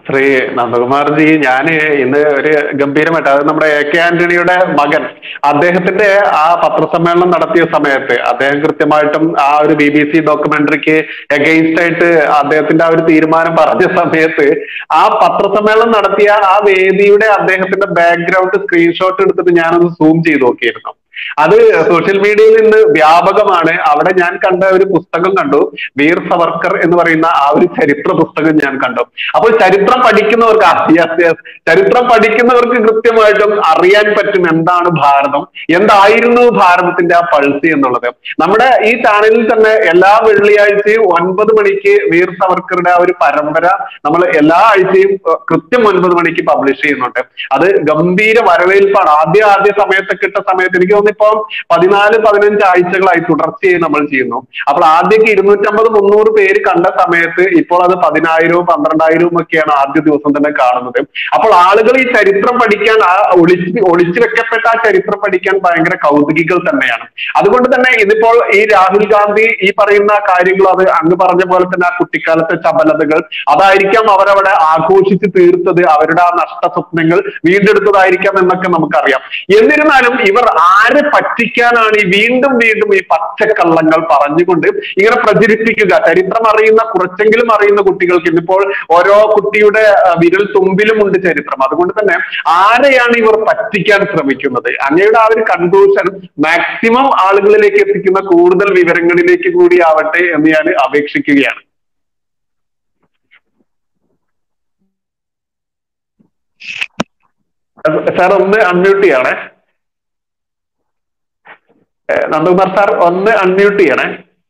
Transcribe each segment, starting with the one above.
ശ്രീ നന്ദകുമാർജി ഞാന് ഇന്ന് ഒരു ഗംഭീരമായിട്ട് അത് നമ്മുടെ എ കെ ആന്റണിയുടെ മകൻ അദ്ദേഹത്തിന്റെ ആ പത്രസമ്മേളനം നടത്തിയ സമയത്ത് അദ്ദേഹം കൃത്യമായിട്ടും ആ ഒരു ബി ബി സി ഡോക്യുമെന്ററിക്ക് എഗെയിൻസ്റ്റ് ആയിട്ട് അദ്ദേഹത്തിന്റെ ആ ഒരു തീരുമാനം പറഞ്ഞ സമയത്ത് ആ പത്രസമ്മേളനം നടത്തിയ ആ വേദിയുടെ അദ്ദേഹത്തിന്റെ ബാക്ക്ഗ്രൗണ്ട് സ്ക്രീൻഷോട്ട് എടുത്തിട്ട് ഞാനൊന്ന് സൂം ചെയ്ത് നോക്കിയിരുന്നു അത് സോഷ്യൽ മീഡിയയിൽ നിന്ന് വ്യാപകമാണ് അവിടെ ഞാൻ കണ്ട ഒരു പുസ്തകം കണ്ടു വീർ സവർക്കർ എന്ന് പറയുന്ന ആ ഒരു ചരിത്ര പുസ്തകം ഞാൻ കണ്ടു അപ്പോൾ ചരിത്രം പഠിക്കുന്നവർക്ക് ആ, yes, yes. ചരിത്രം പഠിക്കുന്നവർക്ക് കൃത്യമായിട്ടും അറിയാൻ പറ്റും എന്താണ് ഭാരതം എന്തായിരുന്നു ഭാരതത്തിന്റെ ആ പൾസ് എന്നുള്ളത് നമ്മുടെ ഈ ചാനലിൽ തന്നെ എല്ലാ വെള്ളിയാഴ്ചയും ഒൻപത് മണിക്ക് വീർ സവർക്കറുടെ ആ ഒരു പരമ്പര നമ്മൾ എല്ലാ ആഴ്ചയും ഏർ, കൃത്യം ഒൻപത് മണിക്ക് പബ്ലിഷ് ചെയ്യുന്നുണ്ട് അത് ഗംഭീര വരവേൽപ്പാണ് ആദ്യ ആദ്യ സമയത്തൊക്കെ ഇട്ട സമയത്ത് എനിക്ക് തോന്നുന്നു ഇപ്പം പതിനാല് പതിനഞ്ച് ആഴ്ചകളായി തുടർച്ചയായി നമ്മൾ ചെയ്യുന്നു അപ്പോൾ ആദ്യമൊക്കെ ഇരുന്നൂറ്റമ്പത് മുന്നൂറ് പേര് കണ്ട സമയത്ത് ഇപ്പോൾ അത് പതിനായിരവും പന്ത്രണ്ടായിരവും ഒക്കെയാണ് ആദ്യ ദിവസം തന്നെ കാണുന്നത് അപ്പോൾ ആളുകൾ ഈ ചരിത്രം പഠിക്കാൻ ആ ഒളിച്ച് ഒളിച്ചു വെക്കപ്പെട്ട ആ ചരിത്രം പഠിക്കാൻ ഭയങ്കര കൗതുകികൾ തന്നെയാണ് അതുകൊണ്ട് തന്നെ ഇതിപ്പോൾ ഈ രാഹുൽ ഗാന്ധി ഈ പറയുന്ന കാര്യങ്ങൾ അത് അങ്ങ് പറഞ്ഞ പോലെ തന്നെ ആ കുട്ടിക്കാലത്തെ ചപലതകൾ അതായിരിക്കാം അവരവിടെ ആഘോഷിച്ച് തീർത്തത് അവരുടെ ആ നഷ്ട സ്വപ്നങ്ങൾ വീണ്ടെടുത്തതായിരിക്കാം എന്നൊക്കെ നമുക്കറിയാം എന്നിരുന്നാലും ഇവർ ആരെ പറ്റിക്കാനാണ് ഈ വീണ്ടും വീണ്ടും ഈ പച്ചക്കള്ളങ്ങൾ പറഞ്ഞുകൊണ്ട് ഇങ്ങനെ പ്രചരിപ്പിക്കുക ചരിത്രം അറിയുന്ന കുറച്ചെങ്കിലും അറിയുന്ന കുട്ടികൾക്ക് ഇന്നിപ്പോൾ ഓരോ കുട്ടിയുടെ ആ, വിരൽ തുമ്പിലുമുണ്ട് ചരിത്രം അതുകൊണ്ട് തന്നെ ആരെയാണ് ഇവർ പറ്റിക്കാൻ ശ്രമിക്കുന്നത് അങ്ങയുടെ ആ ഒരു കൺക്ലൂഷൻ മാക്സിമം ആളുകളിലേക്ക് എത്തിക്കുന്ന കൂടുതൽ വിവരങ്ങളിലേക്ക് കൂടി ആവട്ടെ എന്ന് ഞാൻ അപേക്ഷിക്കുകയാണ് സാർ ഒന്ന് അൺമ്യൂട്ട് ചെയ്യണേ ഏഹ് നന്ദകുമാർ സാർ ഒന്ന് അൺമ്യൂട്ട് ചെയ്യണേ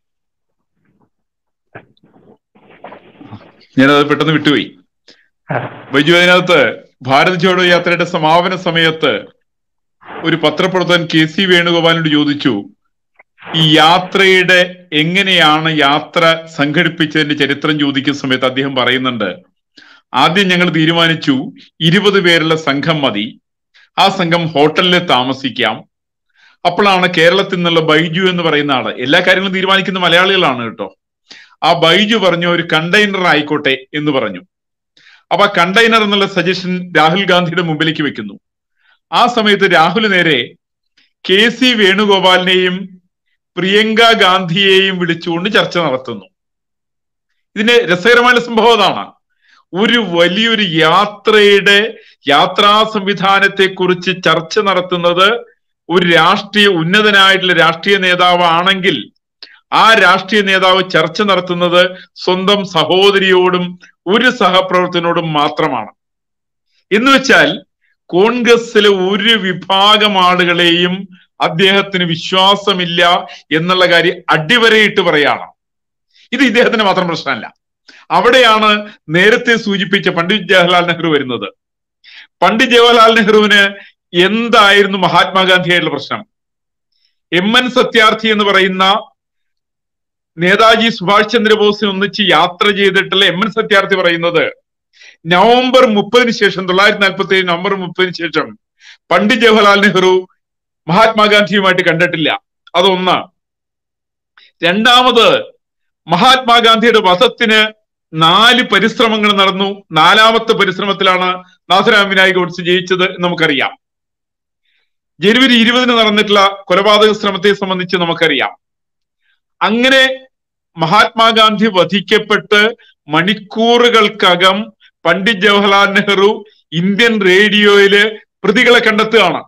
ഞാനത് പെട്ടെന്ന് വിട്ടുപോയി ബൈജു അതിനകത്ത് ഭാരത് ജോഡോ യാത്രയുടെ സമാപന സമയത്ത് ഒരു പത്രപ്രവർത്തകൻ കെ സി വേണുഗോപാലിനോട് ചോദിച്ചു ഈ യാത്രയുടെ എങ്ങനെയാണ് യാത്ര സംഘടിപ്പിച്ചതിന്റെ ചരിത്രം ചോദിക്കുന്ന സമയത്ത് അദ്ദേഹം പറയുന്നുണ്ട് ആദ്യം ഞങ്ങൾ തീരുമാനിച്ചു ഇരുപത് പേരുള്ള സംഘം മതി ആ സംഘം ഹോട്ടലിൽ താമസിക്കാം അപ്പോഴാണ് കേരളത്തിൽ നിന്നുള്ള ബൈജു എന്ന് പറയുന്ന ആള് എല്ലാ കാര്യങ്ങളും തീരുമാനിക്കുന്ന മലയാളികളാണ് കേട്ടോ ആ ബൈജു പറഞ്ഞു ഒരു കണ്ടെയ്നർ ആയിക്കോട്ടെ എന്ന് പറഞ്ഞു അപ്പൊ ആ കണ്ടെയ്നർ എന്നുള്ള സജഷൻ രാഹുൽ ഗാന്ധിയുടെ മുമ്പിലേക്ക് വെക്കുന്നു ആ സമയത്ത് രാഹുൽ നേരെ കെ സി വേണുഗോപാലിനെയും പ്രിയങ്ക ഗാന്ധിയെയും വിളിച്ചുകൊണ്ട് ചർച്ച നടത്തുന്നു ഇതിന്റെ രസകരമായ സംഭവം അതാണ് ഒരു വലിയൊരു യാത്രയുടെ യാത്രാ സംവിധാനത്തെ കുറിച്ച് ചർച്ച നടത്തുന്നത് ഒരു രാഷ്ട്രീയ ഉന്നതനായിട്ടുള്ള രാഷ്ട്രീയ നേതാവ് ആണെങ്കിൽ ആ രാഷ്ട്രീയ നേതാവ് ചർച്ച നടത്തുന്നത് സ്വന്തം സഹോദരിയോടും ഒരു സഹപ്രവർത്തനോടും മാത്രമാണ് എന്ന് വെച്ചാൽ കോൺഗ്രസിലെ ഒരു വിഭാഗം ആളുകളെയും അദ്ദേഹത്തിന് വിശ്വാസമില്ല എന്നുള്ള കാര്യം അടിവരയിട്ട് പറയാണ് ഇത് ഇദ്ദേഹത്തിന് മാത്രം പ്രശ്നമല്ല അവിടെയാണ് നേരത്തെ സൂചിപ്പിച്ച പണ്ഡിറ്റ് ജവഹർലാൽ നെഹ്റു വരുന്നത് പണ്ഡിറ്റ് ജവഹർലാൽ നെഹ്റുവിന് എന്തായിരുന്നു മഹാത്മാഗാന്ധിയായിട്ടുള്ള പ്രശ്നം എം എൻ സത്യാർത്ഥി എന്ന് പറയുന്ന നേതാജി സുഭാഷ് ചന്ദ്രബോസിനെ ഒന്നിച്ച് യാത്ര ചെയ്തിട്ടുള്ള എം എൻ സത്യാർത്ഥി പറയുന്നത് നവംബർ മുപ്പതിന് ശേഷം തൊള്ളായിരത്തി നാൽപ്പത്തി ഏഴ് നവംബർ മുപ്പതിന് ശേഷം പണ്ഡിറ്റ് ജവഹർലാൽ നെഹ്റു മഹാത്മാഗാന്ധിയുമായിട്ട് കണ്ടിട്ടില്ല അതൊന്ന് രണ്ടാമത് മഹാത്മാഗാന്ധിയുടെ വധത്തിന് നാല് പരിശ്രമങ്ങൾ നടന്നു നാലാമത്തെ പരിശ്രമത്തിലാണ് നാഥരാം വിനായക് ഗോഡ്സ് ജയിച്ചത് എന്ന് നമുക്കറിയാം ജനുവരി ഇരുപതിന് നടന്നിട്ടുള്ള കൊലപാതക ശ്രമത്തെ സംബന്ധിച്ച് നമുക്കറിയാം അങ്ങനെ മഹാത്മാഗാന്ധി വധിക്കപ്പെട്ട് മണിക്കൂറുകൾക്കകം പണ്ഡിറ്റ് ജവഹർലാൽ നെഹ്റു ഇന്ത്യൻ റേഡിയോയില് പ്രതികളെ കണ്ടെത്തുകയാണ്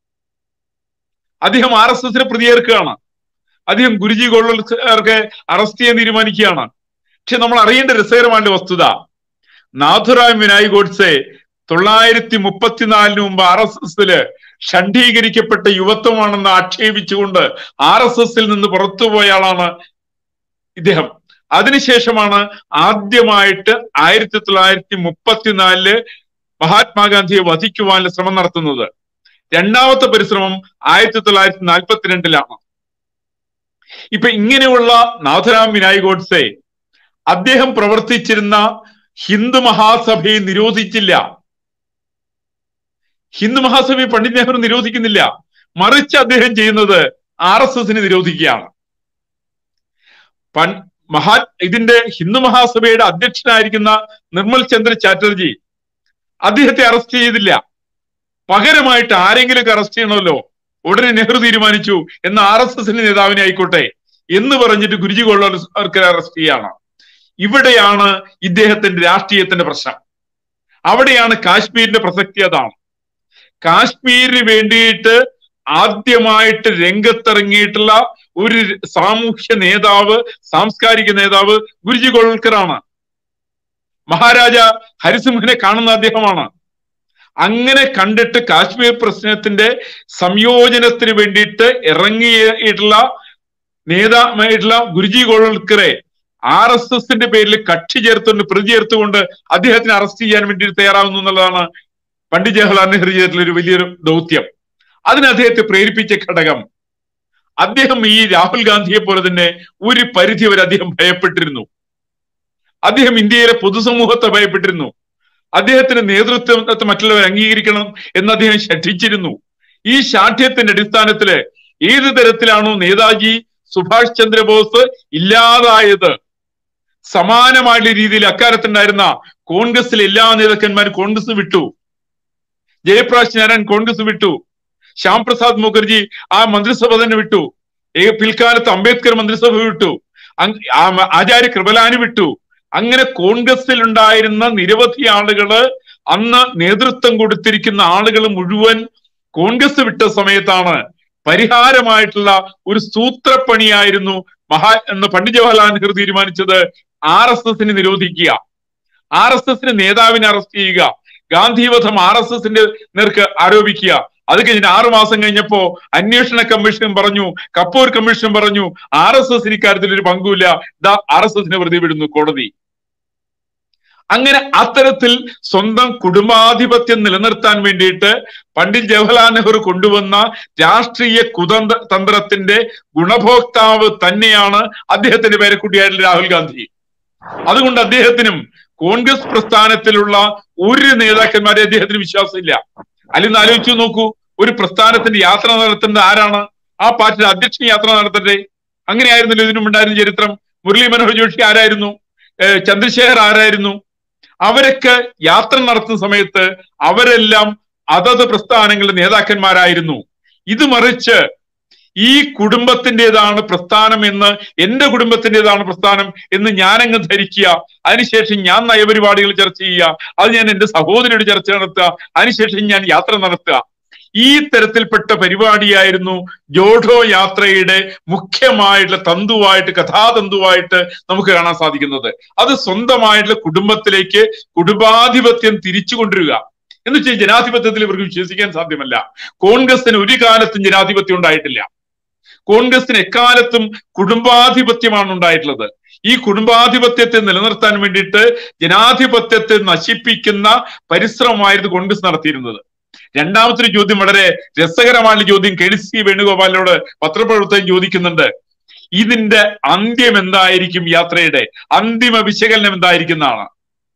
അദ്ദേഹം ആർ എസ് എസിനെ പ്രതിയേർക്കുകയാണ് അദ്ദേഹം ഗുരുജി ഗോൾവൽക്കർക്ക് അറസ്റ്റ് ചെയ്യാൻ തീരുമാനിക്കുകയാണ് പക്ഷെ നമ്മൾ അറിയേണ്ട രസകരമായ വസ്തുത നാഥുറാം വിനായ് ഗോഡ്സെ തൊള്ളായിരത്തി മുപ്പത്തിനാലിന് മുമ്പ് ആർ എസ് എസില് ഷണ്ഡീകരിക്കപ്പെട്ട യുവത്വമാണെന്ന് ആക്ഷേപിച്ചുകൊണ്ട് ആർ എസ് എസിൽ നിന്ന് പുറത്തുപോയ ആളാണ് ഇദ്ദേഹം അതിനുശേഷമാണ് ആദ്യമായിട്ട് ആയിരത്തി തൊള്ളായിരത്തി മുപ്പത്തിനാലില് മഹാത്മാഗാന്ധിയെ വധിക്കുവാനുള്ള ശ്രമം നടത്തുന്നത് രണ്ടാമത്തെ പരിശ്രമം ആയിരത്തി തൊള്ളായിരത്തി നാൽപ്പത്തിരണ്ടിലാണ് ഇപ്പൊ ഇങ്ങനെയുള്ള നാഥരാം വിനായ് ഗോഡ്സെ അദ്ദേഹം പ്രവർത്തിച്ചിരുന്ന ഹിന്ദു മഹാസഭയെ നിരോധിച്ചില്ല ഹിന്ദു മഹാസഭയെ പണ്ഡിറ്റ് നെഹ്റു നിരോധിക്കുന്നില്ല മറിച്ച് അദ്ദേഹം ചെയ്യുന്നത് ആർ എസ് എസിനെ നിരോധിക്കുകയാണ് പൺ മഹാ ഇതിന്റെ ഹിന്ദു മഹാസഭയുടെ അധ്യക്ഷനായിരിക്കുന്ന നിർമ്മൽ ചന്ദ്ര ചാറ്റർജി അദ്ദേഹത്തെ അറസ്റ്റ് ചെയ്തില്ല പകരമായിട്ട് ആരെങ്കിലും അറസ്റ്റ് ചെയ്യണമല്ലോ ഉടനെ നെഹ്റു തീരുമാനിച്ചു എന്ന ആർ എസ് എസിന്റെ നേതാവിനെ ആയിക്കോട്ടെ എന്ന് പറഞ്ഞിട്ട് ഗുരുജി കൊള്ളവർക്കർ അറസ്റ്റ് ചെയ്യാണ് ഇവിടെയാണ് ഇദ്ദേഹത്തിന്റെ രാഷ്ട്രീയത്തിന്റെ പ്രശ്നം അവിടെയാണ് കാശ്മീരിന്റെ പ്രസക്തി അതാണ് കാശ്മീരിന് വേണ്ടിയിട്ട് ആദ്യമായിട്ട് രംഗത്തിറങ്ങിയിട്ടുള്ള ഒരു സാമൂഹ്യ നേതാവ് സാംസ്കാരിക നേതാവ് ഗുരുജി ഗോൾക്കറാണ് മഹാരാജ ഹരിസിംഹനെ കാണുന്ന അദ്ദേഹമാണ് അങ്ങനെ കണ്ടിട്ട് കാശ്മീർ പ്രശ്നത്തിന്റെ സംയോജനത്തിന് വേണ്ടിയിട്ട് ഇറങ്ങിയിട്ടുള്ള നേതാവായിട്ടുള്ള ഗുരുജി ഗോൾക്കറെ ആർ എസ് എസിന്റെ പേരിൽ കക്ഷി ചേർത്തുകൊണ്ട് പ്രതി ചേർത്തുകൊണ്ട് അദ്ദേഹത്തിനെ അറസ്റ്റ് ചെയ്യാൻ വേണ്ടി തയ്യാറാവുന്നു എന്നുള്ളതാണ് പണ്ഡിറ്റ് ജവഹർലാൽ നെഹ്റു ചെയ്തിട്ടുള്ള ഒരു വലിയൊരു ദൗത്യം അതിന് അദ്ദേഹത്തെ പ്രേരിപ്പിച്ച ഘടകം അദ്ദേഹം ഈ രാഹുൽ ഗാന്ധിയെ പോലെ തന്നെ ഒരു പരിധി വരെ അദ്ദേഹം ഭയപ്പെട്ടിരുന്നു അദ്ദേഹം ഇന്ത്യയിലെ പൊതുസമൂഹത്തെ ഭയപ്പെട്ടിരുന്നു അദ്ദേഹത്തിന്റെ നേതൃത്വത്തെ മറ്റുള്ളവർ അംഗീകരിക്കണം എന്ന് അദ്ദേഹം ശഠിച്ചിരുന്നു ഈ ശാഠ്യത്തിന്റെ അടിസ്ഥാനത്തില് ഏത് തരത്തിലാണോ നേതാജി സുഭാഷ് ചന്ദ്രബോസ് ഇല്ലാതായത് സമാനമായുള്ള രീതിയിൽ അക്കാലത്തുണ്ടായിരുന്ന കോൺഗ്രസിലെ എല്ലാ നേതാക്കന്മാരും കോൺഗ്രസ് വിട്ടു ജയപ്രകാശ് നാരായൺ കോൺഗ്രസ് വിട്ടു ശ്യാം പ്രസാദ് മുഖർജി ആ മന്ത്രിസഭ തന്നെ വിട്ടു പിൽക്കാലത്ത് അംബേദ്കർ മന്ത്രിസഭ വിട്ടു ആചാര്യ കൃപലാനി വിട്ടു അങ്ങനെ കോൺഗ്രസിൽ ഉണ്ടായിരുന്ന നിരവധി ആളുകള് അന്ന് നേതൃത്വം കൊടുത്തിരിക്കുന്ന ആളുകൾ മുഴുവൻ കോൺഗ്രസ് വിട്ട സമയത്താണ് പരിഹാരമായിട്ടുള്ള ഒരു സൂത്രപ്പണിയായിരുന്നു മഹാ എന്ന് പണ്ഡിറ്റ് ജവഹർലാൽ നെഹ്റു തീരുമാനിച്ചത് ആർ എസ് എസിനെ നിരോധിക്കുക ആർ എസ് എസിന്റെ നേതാവിനെ അറസ്റ്റ് ചെയ്യുക ഗാന്ധിവധം ആർ എസ് എസിന്റെ നേർക്ക് ആരോപിക്കുക അത് കഴിഞ്ഞ് ആറു മാസം കഴിഞ്ഞപ്പോ അന്വേഷണ കമ്മീഷൻ പറഞ്ഞു കപ്പൂർ കമ്മീഷൻ പറഞ്ഞു ആർ എസ് എസ് ഇക്കാര്യത്തിൽ ഒരു പങ്കുമില്ല ദാ ആർ എസ് എസിനെ വെറുതെ വിടുന്നു കോടതി അങ്ങനെ അത്തരത്തിൽ സ്വന്തം കുടുംബാധിപത്യം നിലനിർത്താൻ വേണ്ടിയിട്ട് പണ്ഡിറ്റ് ജവഹർലാൽ നെഹ്റു കൊണ്ടുവന്ന രാഷ്ട്രീയ കുതന്ത്ര തന്ത്രത്തിന്റെ ഗുണഭോക്താവ് തന്നെയാണ് അദ്ദേഹത്തിന്റെ പേരക്കുട്ടിയായിട്ടുള്ള രാഹുൽ ഗാന്ധി അതുകൊണ്ട് അദ്ദേഹത്തിനും കോൺഗ്രസ് പ്രസ്ഥാനത്തിലുള്ള ഒരു നേതാക്കന്മാരെ അദ്ദേഹത്തിന് വിശ്വാസമില്ല അല്ലെങ്കിൽ ആലോചിച്ചു നോക്കൂ ഒരു പ്രസ്ഥാനത്തിന്റെ യാത്ര നടത്തുന്നത് ആരാണ് ആ പാർട്ടിയുടെ അധ്യക്ഷൻ യാത്ര നടത്തട്ടെ അങ്ങനെയായിരുന്നല്ലോ ഇതിനും ഉണ്ടായിരുന്ന ചരിത്രം മുരളി മനോഹർ ജോഷി ആരായിരുന്നു ചന്ദ്രശേഖർ ആരായിരുന്നു അവരൊക്കെ യാത്ര നടത്തുന്ന സമയത്ത് അവരെല്ലാം അതത് പ്രസ്ഥാനങ്ങളുടെ നേതാക്കന്മാരായിരുന്നു ഇത് മറിച്ച് ഈ കുടുംബത്തിൻ്റെതാണ് പ്രസ്ഥാനം എന്ന് എന്റെ കുടുംബത്തിൻ്റെതാണ് പ്രസ്ഥാനം എന്ന് ഞാനങ്ങ് ധരിക്കുക അതിനുശേഷം ഞാൻ നയപരിപാടികൾ ചർച്ച ചെയ്യുക അത് ഞാൻ എന്റെ സഹോദരിയോട് ചർച്ച നടത്തുക അതിനുശേഷം ഞാൻ യാത്ര നടത്തുക ഈ തരത്തിൽപ്പെട്ട പരിപാടിയായിരുന്നു ജോഡോ യാത്രയുടെ മുഖ്യമായിട്ടുള്ള തന്തുവായിട്ട് കഥാതന്തുവായിട്ട് നമുക്ക് കാണാൻ സാധിക്കുന്നത് അത് സ്വന്തമായിട്ടുള്ള കുടുംബത്തിലേക്ക് കുടുംബാധിപത്യം തിരിച്ചു കൊണ്ടുവരിക എന്ന് വെച്ചാൽ ജനാധിപത്യത്തിൽ ഇവർക്ക് വിശ്വസിക്കാൻ സാധ്യമല്ല കോൺഗ്രസിന് ഒരു കാലത്തും ജനാധിപത്യം ഉണ്ടായിട്ടില്ല കോൺഗ്രസിന് എക്കാലത്തും കുടുംബാധിപത്യമാണ് ഉണ്ടായിട്ടുള്ളത് ഈ കുടുംബാധിപത്യത്തെ നിലനിർത്താൻ വേണ്ടിയിട്ട് ജനാധിപത്യത്തെ നശിപ്പിക്കുന്ന പരിശ്രമമായിരുന്നു കോൺഗ്രസ് നടത്തിയിരുന്നത് രണ്ടാമത്തെ ചോദ്യം വളരെ രസകരമായ ചോദ്യം കെ ഡി സി വേണുഗോപാലിനോട് പത്രപ്രവർത്തകൻ ചോദിക്കുന്നുണ്ട് ഇതിന്റെ അന്ത്യം എന്തായിരിക്കും യാത്രയുടെ അന്തിമ വിശകലനം എന്തായിരിക്കും എന്നാണ്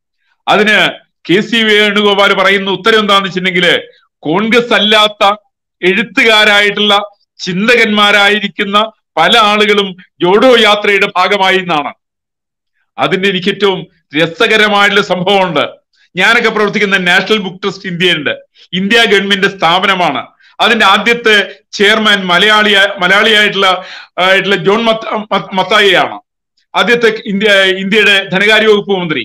അതിന് കെ സി വേണുഗോപാൽ പറയുന്ന ഉത്തരം എന്താന്ന് വെച്ചിട്ടുണ്ടെങ്കിൽ കോൺഗ്രസ് അല്ലാത്ത എഴുത്തുകാരായിട്ടുള്ള ചിന്തകന്മാരായിരിക്കുന്ന പല ആളുകളും ജോഡോ യാത്രയുടെ ഭാഗമായി എന്നാണ് അതിന്റെ എനിക്ക് ഏറ്റവും രസകരമായിട്ടുള്ള സംഭവമുണ്ട് ഞാനൊക്കെ പ്രവർത്തിക്കുന്ന നാഷണൽ ബുക്ക് ട്രസ്റ്റ് ഇന്ത്യയുണ്ട് ഇന്ത്യ ഗവൺമെന്റ് സ്ഥാപനമാണ് അതിന്റെ ആദ്യത്തെ ചെയർമാൻ മലയാളി മലയാളിയായിട്ടുള്ള ആയിട്ടുള്ള ജോൺ മത്തായിയാണ് ആദ്യത്തെ ഇന്ത്യ ഇന്ത്യയുടെ ധനകാര്യ വകുപ്പ് മന്ത്രി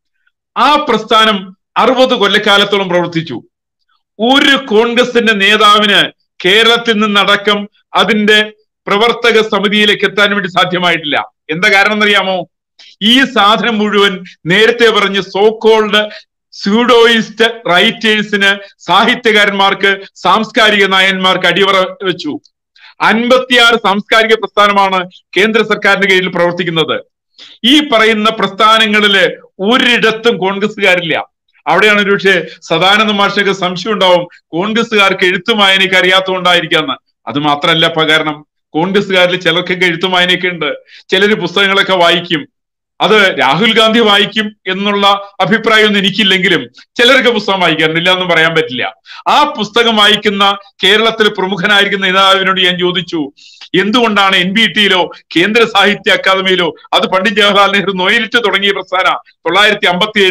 ആ പ്രസ്ഥാനം അറുപത് കൊല്ലക്കാലത്തോളം പ്രവർത്തിച്ചു ഒരു കോൺഗ്രസിന്റെ നേതാവിന് കേരളത്തിൽ നിന്നടക്കം അതിന്റെ പ്രവർത്തക സമിതിയിലേക്ക് എത്താൻ വേണ്ടി സാധ്യമായിട്ടില്ല എന്താ കാരണം എന്നറിയാമോ ഈ സാധനം മുഴുവൻ നേരത്തെ പറഞ്ഞ സോക്കോൾഡ് സ്യൂഡോയിസ്റ്റ് റൈറ്റേഴ്സിന് സാഹിത്യകാരന്മാർക്ക് സാംസ്കാരിക നായന്മാർക്ക് അടിയറ വെച്ചു അൻപത്തിയാറ് സാംസ്കാരിക പ്രസ്ഥാനമാണ് കേന്ദ്ര സർക്കാരിന്റെ കീഴിൽ പ്രവർത്തിക്കുന്നത് ഈ പറയുന്ന പ്രസ്ഥാനങ്ങളില് ഒരിടത്തും കോൺഗ്രസ്സുകാരില്ല അവിടെയാണ് ഒരുപക്ഷെ സദാനന്ദ മാഷക്ക് സംശയം ഉണ്ടാവും കോൺഗ്രസ്സുകാർക്ക് എഴുത്തും വായനയ്ക്ക് അറിയാത്തതുകൊണ്ടായിരിക്കാന്ന് അത് മാത്രമല്ല ഇപ്പൊ കാരണം കോൺഗ്രസ്സുകാരിൽ ചിലർക്കൊക്കെ എഴുത്തും വായനയൊക്കെ ഉണ്ട് ചിലര് പുസ്തകങ്ങളൊക്കെ വായിക്കും അത് രാഹുൽ ഗാന്ധി വായിക്കും എന്നുള്ള അഭിപ്രായമൊന്നും എനിക്കില്ലെങ്കിലും ചിലർക്ക് പുസ്തകം വായിക്കാറുണ്ട് എന്നും പറയാൻ പറ്റില്ല ആ പുസ്തകം വായിക്കുന്ന കേരളത്തിൽ പ്രമുഖനായിരിക്കുന്ന നേതാവിനോട് ഞാൻ ചോദിച്ചു എന്തുകൊണ്ടാണ് എൻ ബി ടിയിലോ കേന്ദ്ര സാഹിത്യ അക്കാദമിയിലോ അത് പണ്ഡിറ്റ് ജവഹർലാൽ നെഹ്റു നേരിട്ട് തുടങ്ങിയ പ്രസ്ഥാന തൊള്ളായിരത്തി അമ്പത്തി ഏഴില്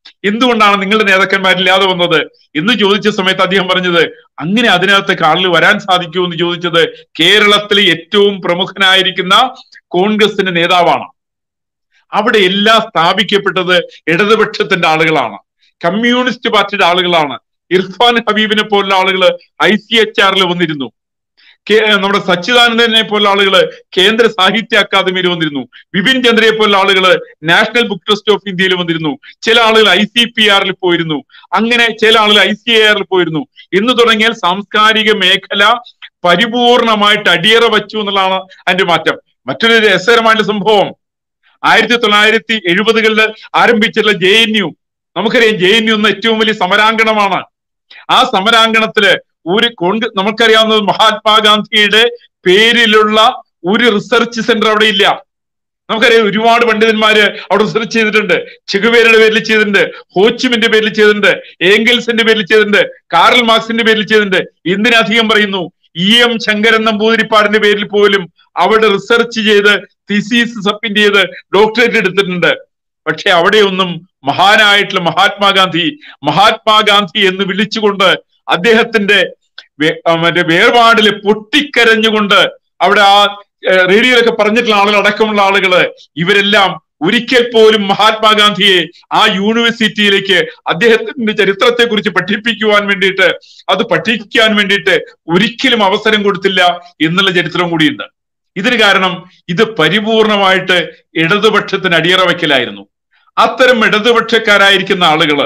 എന്തുകൊണ്ടാണ് നിങ്ങളുടെ നേതാക്കന്മാരില്ലാതെ വന്നത് എന്ന് ചോദിച്ച സമയത്ത് അദ്ദേഹം പറഞ്ഞത് അങ്ങനെ അതിനകത്തേക്ക് ആളുകൾ വരാൻ സാധിക്കുമോ എന്ന് ചോദിച്ചത് കേരളത്തിലെ ഏറ്റവും പ്രമുഖനായിരിക്കുന്ന കോൺഗ്രസിന്റെ നേതാവാണ് അവിടെ എല്ലാം സ്ഥാപിക്കപ്പെട്ടത് ഇടതുപക്ഷത്തിന്റെ ആളുകളാണ് കമ്മ്യൂണിസ്റ്റ് പാർട്ടിയുടെ ആളുകളാണ് ഇർഫാൻ ഹബീബിനെ പോലുള്ള ആളുകൾ ഐ സി എച്ച് ആറിൽ വന്നിരുന്നു കെ- നമ്മുടെ സച്ചിദാനന്ദനെ പോലുള്ള ആളുകൾ കേന്ദ്ര സാഹിത്യ അക്കാദമിയിൽ വന്നിരുന്നു ബിപിൻ ചന്ദ്രയെ പോലുള്ള ആളുകൾ നാഷണൽ ബുക്ക് ട്രസ്റ്റ് ഓഫ് ഇന്ത്യയിൽ വന്നിരുന്നു ചില ആളുകൾ ഐ സി പി ആറിൽ പോയിരുന്നു അങ്ങനെ ചില ആളുകൾ ഐ സി എ ആറിൽ പോയിരുന്നു എന്ന് തുടങ്ങിയാൽ സാംസ്കാരിക മേഖല പരിപൂർണമായിട്ട് അടിയറ വച്ചു എന്നുള്ളതാണ് അതിന്റെ മാറ്റം മറ്റൊരു രസകരമായിട്ടുള്ള സംഭവം ആയിരത്തി തൊള്ളായിരത്തി എഴുപതുകളിൽ ആരംഭിച്ചിട്ടുള്ള ജെ എൻ യു നമുക്കറിയാം ജെ എൻ യു എന്ന ഏറ്റവും വലിയ സമരാങ്കണമാണ് ആ സമരാങ്കണത്തില് ഒരു കോൺഗ്രസ് നമുക്കറിയാവുന്നത് മഹാത്മാഗാന്ധിയുടെ പേരിലുള്ള ഒരു റിസർച്ച് സെന്റർ അവിടെ ഇല്ല നമുക്കറിയാം ഒരുപാട് പണ്ഡിതന്മാര് അവിടെ റിസർച്ച് ചെയ്തിട്ടുണ്ട് ചെഗുവേരയുടെ പേരിൽ ചെയ്തിട്ടുണ്ട് ഹോച്ചിമിന്റെ പേരിൽ ചെയ്തിട്ടുണ്ട് ഏംഗൽസിന്റെ പേരിൽ ചെയ്തിട്ടുണ്ട് കാറൽ മാർക്സിന്റെ പേരിൽ ചെയ്തിട്ടുണ്ട് എന്തിനധികം പറയുന്നു ഇ എം ശങ്കരൻ നമ്പൂതിരിപ്പാടിന്റെ പേരിൽ പോലും അവിടെ റിസർച്ച് ചെയ്ത് തിസീസ് സബ്മിറ്റ് ചെയ്ത് ഡോക്ടറേറ്റ് എടുത്തിട്ടുണ്ട് പക്ഷെ അവിടെയൊന്നും മഹാനായിട്ടുള്ള മഹാത്മാഗാന്ധി മഹാത്മാഗാന്ധി എന്ന് വിളിച്ചുകൊണ്ട് അദ്ദേഹത്തിന്റെ വേ- ആ, മറ്റേ വേർപാടില് പൊട്ടിക്കരഞ്ഞുകൊണ്ട് അവിടെ ആ ഏഹ്, റേഡിയോയിലൊക്കെ പറഞ്ഞിട്ടുള്ള ആളുകൾ അടക്കമുള്ള ആളുകള് ഇവരെല്ലാം ഒരിക്കൽ പോലും മഹാത്മാഗാന്ധിയെ ആ യൂണിവേഴ്സിറ്റിയിലേക്ക് അദ്ദേഹത്തിന്റെ ചരിത്രത്തെ കുറിച്ച് പഠിപ്പിക്കുവാൻ വേണ്ടിയിട്ട് അത് പഠിക്കാൻ വേണ്ടിയിട്ട് ഒരിക്കലും അവസരം കൊടുത്തില്ല എന്നുള്ള ചരിത്രം കൂടിയുണ്ട് ഇതിന് കാരണം ഇത് പരിപൂർണമായിട്ട് ഇടതുപക്ഷത്തിന് അടിയറ വയ്ക്കലായിരുന്നു അത്തരം ഇടതുപക്ഷക്കാരായിരിക്കുന്ന ആളുകള്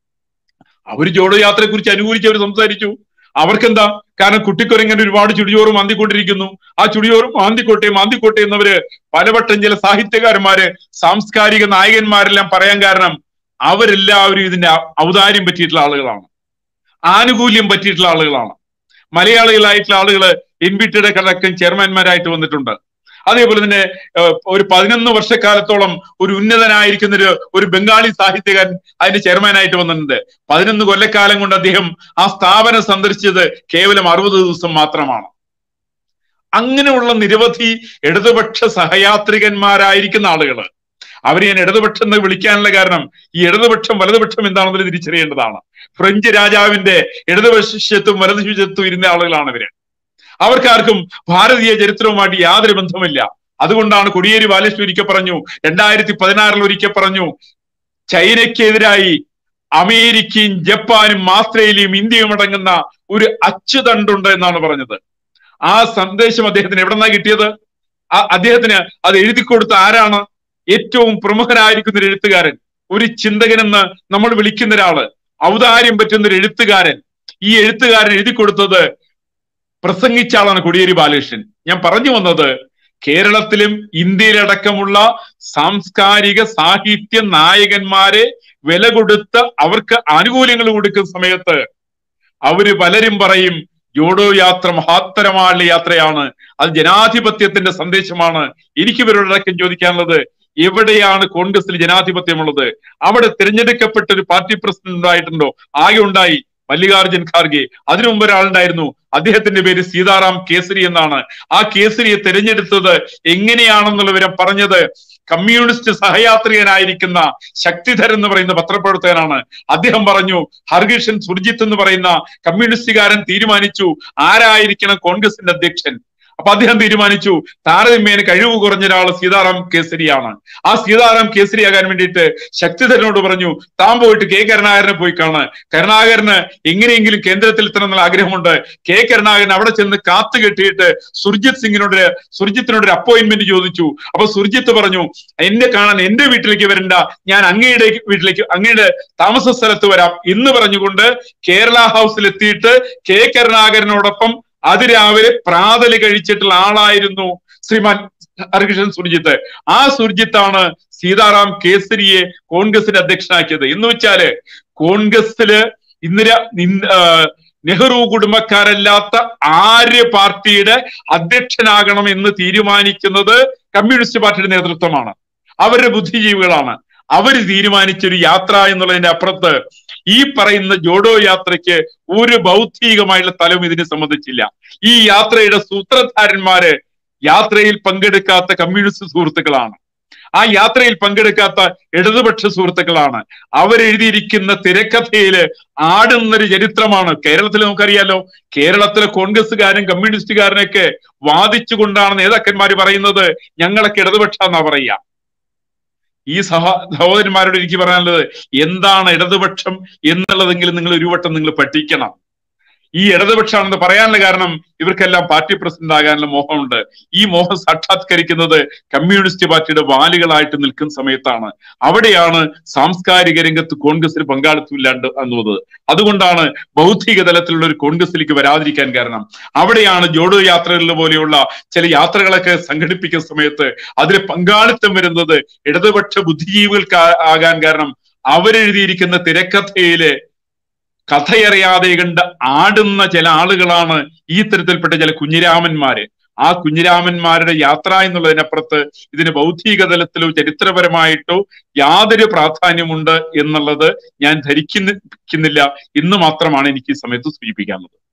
അവര് ജോഡോ യാത്രയെ കുറിച്ച് അനുകൂലിച്ച് അവർ സംസാരിച്ചു അവർക്കെന്താ കാരണം കുട്ടിക്കൊരങ്ങനെ ഒരുപാട് ചുടിയോറ് മാന്തിക്കൊണ്ടിരിക്കുന്നു ആ ചുടിയോറ് മാന്തിക്കോട്ടെ മാന്തിക്കോട്ടെ എന്നവര് പലവട്ടം ചില സാഹിത്യകാരന്മാര് സാംസ്കാരിക നായകന്മാരെല്ലാം പറയാൻ കാരണം അവരെല്ലാവരും ഇതിന്റെ ഔ- ഔദാര്യം പറ്റിയിട്ടുള്ള ആളുകളാണ് ആനുകൂല്യം പറ്റിയിട്ടുള്ള ആളുകളാണ് മലയാളികളായിട്ടുള്ള ആളുകള് എൻ ബി ടിയുടെ കടക്കം ചെയർമാൻമാരായിട്ട് വന്നിട്ടുണ്ട് അതേപോലെ തന്നെ ഏഹ്, ഒരു പതിനൊന്ന് വർഷക്കാലത്തോളം ഒരു ഉന്നതനായിരിക്കുന്ന ഒരു ഒരു ബംഗാളി സാഹിത്യകാരൻ അതിന്റെ ചെയർമാനായിട്ട് വന്നിട്ടുണ്ട് പതിനൊന്ന് കൊല്ലക്കാലം കൊണ്ട് അദ്ദേഹം ആ സ്ഥാപനം സന്ദർശിച്ചത് കേവലം അറുപത് ദിവസം മാത്രമാണ് അങ്ങനെയുള്ള നിരവധി ഇടതുപക്ഷ സഹയാത്രികന്മാരായിരിക്കുന്ന ആളുകള് അവരെ ഞാൻ ഇടതുപക്ഷം എന്ന് വിളിക്കാനുള്ള കാരണം ഈ ഇടതുപക്ഷം വലതുപക്ഷം എന്താണെന്ന് തിരിച്ചറിയേണ്ടതാണ് ഫ്രഞ്ച് രാജാവിന്റെ ഇടതുപക്ഷത്തും വലതുപക്ഷത്തും ഇരുന്ന ആളുകളാണ് ഇവര് അവർക്കാർക്കും ഭാരതീയ ചരിത്രവുമായിട്ട് യാതൊരു ബന്ധമില്ല അതുകൊണ്ടാണ് കൊടിയേരി ബാലകൃഷ്ണൻ ഒരിക്കൽ പറഞ്ഞു രണ്ടായിരത്തി പതിനാറിൽ ഒരിക്കൽ പറഞ്ഞു ചൈനയ്ക്കെതിരായി അമേരിക്കയും ജപ്പാനും ആസ്ട്രേലിയയും ഇന്ത്യയും അടങ്ങുന്ന ഒരു അച്ചുതണ്ടുണ്ട് എന്നാണ് പറഞ്ഞത് ആ സന്ദേശം അദ്ദേഹത്തിന് എവിടെന്നാ കിട്ടിയത് ആ- അദ്ദേഹത്തിന് അത് എഴുതി കൊടുത്ത ആരാണ് ഏറ്റവും പ്രമുഖനായിരിക്കുന്ന ഒരു എഴുത്തുകാരൻ ഒരു ചിന്തകൻ എന്ന് നമ്മൾ വിളിക്കുന്ന ഒരാള് ഔദാര്യം പറ്റുന്ന ഒരു എഴുത്തുകാരൻ ഈ എഴുത്തുകാരൻ എഴുതി കൊടുത്തത് പ്രസംഗിച്ച ആളാണ് കോടിയേരി ബാലകൃഷ്ണൻ ഞാൻ പറഞ്ഞു വന്നത് കേരളത്തിലും ഇന്ത്യയിലടക്കമുള്ള സാംസ്കാരിക സാഹിത്യ നായകന്മാരെ വില കൊടുത്ത് അവർക്ക് ആനുകൂല്യങ്ങൾ കൊടുക്കുന്ന സമയത്ത് അവര് പലരും പറയും ജോഡോ യാത്ര മഹാത്തരമായുള്ള യാത്രയാണ് അത് ജനാധിപത്യത്തിന്റെ സന്ദേശമാണ് എനിക്ക് ഇവരോടക്കം ചോദിക്കാനുള്ളത് എവിടെയാണ് കോൺഗ്രസിൽ ജനാധിപത്യമുള്ളത് അവിടെ തിരഞ്ഞെടുക്കപ്പെട്ട ഒരു പാർട്ടി പ്രസിഡന്റ് ഉണ്ടായിട്ടുണ്ടോ ആകെ ഉണ്ടായി മല്ലികാർജുൻ ഖാർഗെ അതിനു മുമ്പ് ഒരാളുണ്ടായിരുന്നു അദ്ദേഹത്തിന്റെ പേര് സീതാറാം കേസരി എന്നാണ് ആ കേസരിയെ തിരഞ്ഞെടുത്തത് എങ്ങനെയാണെന്നുള്ള വിവരം പറഞ്ഞത് കമ്മ്യൂണിസ്റ്റ് സഹയാത്രികനായിരിക്കുന്ന ശക്തിധരൻ എന്ന് പറയുന്ന പത്രപ്രവർത്തകനാണ് അദ്ദേഹം പറഞ്ഞു ഹർകിഷൻ സുർജിത്ത് എന്ന് പറയുന്ന കമ്മ്യൂണിസ്റ്റുകാരൻ തീരുമാനിച്ചു ആരായിരിക്കണം കോൺഗ്രസിന്റെ അധ്യക്ഷൻ അപ്പൊ അദ്ദേഹം തീരുമാനിച്ചു താരതമ്യേന കഴിവ് കുറഞ്ഞ ഒരാൾ സീതാറാം കേസരിയാണ് ആ സീതാറാം കേസരിയാകാൻ വേണ്ടിയിട്ട് ശക്തിധരനോട് പറഞ്ഞു താൻ പോയിട്ട് കെ കരുണാകരനെ പോയി കാണ് കരുണാകരന് എങ്ങനെയെങ്കിലും കേന്ദ്രത്തിൽ എത്തണം എന്നുള്ള ആഗ്രഹമുണ്ട് കെ കരുണാകരൻ അവിടെ ചെന്ന് കാത്തു കെട്ടിയിട്ട് സുർജിത് സിംഗിനോട് സുർജിത്തിനോട് ഒരു അപ്പോയിന്റ്മെന്റ് ചോദിച്ചു അപ്പൊ സുർജിത്ത് പറഞ്ഞു എന്നെ കാണാൻ എന്റെ വീട്ടിലേക്ക് വരണ്ട ഞാൻ അങ്ങയുടെ വീട്ടിലേക്ക് അങ്ങയുടെ താമസ സ്ഥലത്ത് വരാം എന്ന് പറഞ്ഞുകൊണ്ട് കേരള ഹൗസിൽ എത്തിയിട്ട് കെ കരുണാകരനോടൊപ്പം അതിരാവിലെ പ്രാതല് കഴിച്ചിട്ടുള്ള ആളായിരുന്നു ശ്രീമാൻ ഹരികൃഷ്ണൻ സുർജിത്ത് ആ സുർജിത്താണ് സീതാറാം കേസരിയെ കോൺഗ്രസിന്റെ അധ്യക്ഷനാക്കിയത് എന്ന് വെച്ചാല് കോൺഗ്രസില് ഇന്ദിര ഇൻ- ആ, നെഹ്റു കുടുംബക്കാരല്ലാത്ത ആര്യ പാർട്ടിയുടെ അധ്യക്ഷനാകണം എന്ന് തീരുമാനിക്കുന്നത് കമ്മ്യൂണിസ്റ്റ് പാർട്ടിയുടെ നേതൃത്വമാണ് അവരുടെ ബുദ്ധിജീവികളാണ് അവർ തീരുമാനിച്ചൊരു യാത്ര എന്നുള്ളതിന്റെ അപ്പുറത്ത് ഈ പറയുന്ന ജോഡോ യാത്രയ്ക്ക് ഒരു ബൗദ്ധികമായിട്ടുള്ള തലവും ഇതിനെ സംബന്ധിച്ചില്ല ഈ യാത്രയുടെ സൂത്രധാരന്മാര് യാത്രയിൽ പങ്കെടുക്കാത്ത കമ്മ്യൂണിസ്റ്റ് സുഹൃത്തുക്കളാണ് ആ യാത്രയിൽ പങ്കെടുക്കാത്ത ഇടതുപക്ഷ സുഹൃത്തുക്കളാണ് അവരെഴുതിയിരിക്കുന്ന തിരക്കഥയില് ആടുന്നൊരു ചരിത്രമാണ് കേരളത്തിൽ നമുക്കറിയാലോ കേരളത്തിലെ കോൺഗ്രസ്സുകാരും കമ്മ്യൂണിസ്റ്റുകാരനൊക്കെ വാദിച്ചുകൊണ്ടാണ് നേതാക്കന്മാർ പറയുന്നത് ഞങ്ങളൊക്കെ ഇടതുപക്ഷ എന്നാ പറയുക ഈ സഹ സഹോദരന്മാരോട് എനിക്ക് പറയാനുള്ളത് എന്താണ് ഇടതുപക്ഷം എന്നുള്ളതെങ്കിലും നിങ്ങൾ ഒരു വട്ടം നിങ്ങൾ പഠിക്കണം ഈ ഇടതുപക്ഷമാണെന്ന് പറയാനുള്ള കാരണം ഇവർക്കെല്ലാം പാർട്ടി പ്രസിഡന്റ് ആകാനുള്ള മോഹമുണ്ട് ഈ മോഹം സാക്ഷാത്കരിക്കുന്നത് കമ്മ്യൂണിസ്റ്റ് പാർട്ടിയുടെ വാലുകളായിട്ട് നിൽക്കുന്ന സമയത്താണ് അവിടെയാണ് സാംസ്കാരിക രംഗത്ത് കോൺഗ്രസിന് പങ്കാളിത്തമില്ലാണ്ട് എന്നുള്ളത് അതുകൊണ്ടാണ് ബൗദ്ധിക തലത്തിലുള്ള ഒരു കോൺഗ്രസിലേക്ക് വരാതിരിക്കാൻ കാരണം അവിടെയാണ് ജോഡോ യാത്രകളിൽ പോലെയുള്ള ചില യാത്രകളൊക്കെ സംഘടിപ്പിക്കുന്ന സമയത്ത് അതിൽ പങ്കാളിത്തം വരുന്നത് ഇടതുപക്ഷ ബുദ്ധിജീവികൾക്ക് ആകാൻ കാരണം അവരെഴുതിയിരിക്കുന്ന തിരക്കഥയിലെ കഥയറിയാതെ കണ്ട് ആടുന്ന ചില ആളുകളാണ് ഈ തരത്തിൽപ്പെട്ട ചില കുഞ്ഞിരാമന്മാര് ആ കുഞ്ഞിരാമന്മാരുടെ യാത്ര എന്നുള്ളതിനപ്പുറത്ത് ഇതിന് ബൗദ്ധിക തലത്തിലോ ചരിത്രപരമായിട്ടോ യാതൊരു പ്രാധാന്യമുണ്ട് എന്നുള്ളത് ഞാൻ ധരിക്കുന്നില്ല എന്ന് മാത്രമാണ് എനിക്ക് ഈ സമയത്ത് സൂചിപ്പിക്കാനുള്ളത്